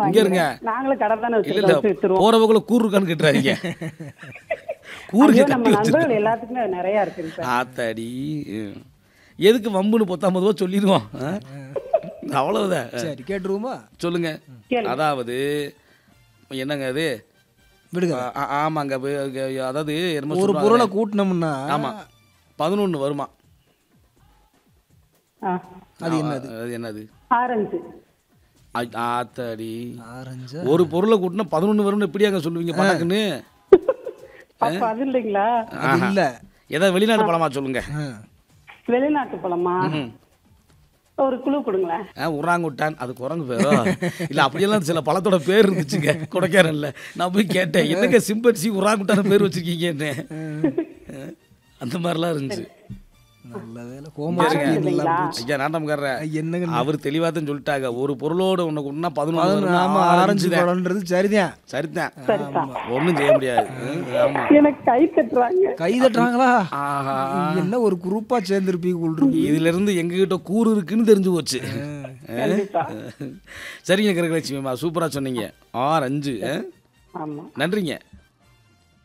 இங்க இருங்க வாங்கிக்கிறேன். நாங்களும் கடை தானே இல்ல இல்ல வச்சிருக்கோம் வித்துருவோம் போறவங்கள கூறு இருக்கான்னு கேட்டுறாதீங்க கூறுக்கு ஐயோ, நம்ம கட்டி நண்பர்கள் வச்சிருக்கோம் எல்லாத்துக்குமே அது நிறைய இருக்குங்க சார் ஆத்தாடி ம். எதுக்கு வம்புன்னு பத்தாம்பது ரூபா சொல்லிடுவோம் ஆ? அவ்வளவுதான் சரி கேட்டுருவோமா சொல்லுங்க கேளுங்க. அதாவது என்னங்க அது விடுங்க ஆ- ஆ- ஆமாங்க அது- அது- அதாவது என்னமோ ஒரு சொல்லுவாங்களே. பொருளை கூட்டினோம்னா ஆமா பதினொன்னு வருமா ஆ, அது என்னது அது என்னது ஆரஞ்சு ஆ- ஆத்தாடி ஆரஞ்சு ஒரு பொருளை கூட்டினா பதினொன்னு வரும்னு எப்படியாங்க சொல்லுவீங்க பணக்குன்னு அப்ப அது இல்லைங்களா அது இல்ல ஏதாவது வெளிநாட்டு பழமா சொல்லுங்க ஆ. வெளிநாட்டு பழமா ஒரு குழு கொடுங்களேன் ஆ, உராங்குட்டான் அது குரங்கு பேரோ இல்ல அப்படியெல்லாம் சில பழத்தோட பேர் இருந்துச்சுங்க கொடைக்கானல்ல நான் போய் கேட்டேன் என்னங்க சிம்பன்சி உராங்குட்டான பேர் வச்சிருக்கீங்கன்னு அந்த மாதிரிலாம் இருந்துச்சு நல்ல வேலை இங்க கோமா இருங்க. ஐயா நாட்டம்காரர என்னங்க அவர் தெளிவா தான் சொல்லிட்டாங்க ஒரு பொருளோட உனக்கு ஒன்னா பதினொன்று பதினொன்று, வரும்னா ஆமா ஆரஞ்சு ஆரஞ்சு தான். பழம்ன்றது சரிதான் சரிதான் சரிதான் ஒண்ணும் செய்ய முடியாது ம், ஆமா எனக்கு கை தட்டுறாங்க கை தட்டுறாங்களா ஆஹா என்ன ஒரு குரூப்பா சேர்ந்துருப்பீங்க உள்ள இதுல இருந்து எங்க கிட்ட கூறு இருக்குன்னு தெரிஞ்சு போச்சு கண்டிப்பா சரிங்க கிரகலட்சுமிமா சூப்பரா சொன்னீங்க ஆறு அஞ்சு ஆ? ஆமா நன்றிங்க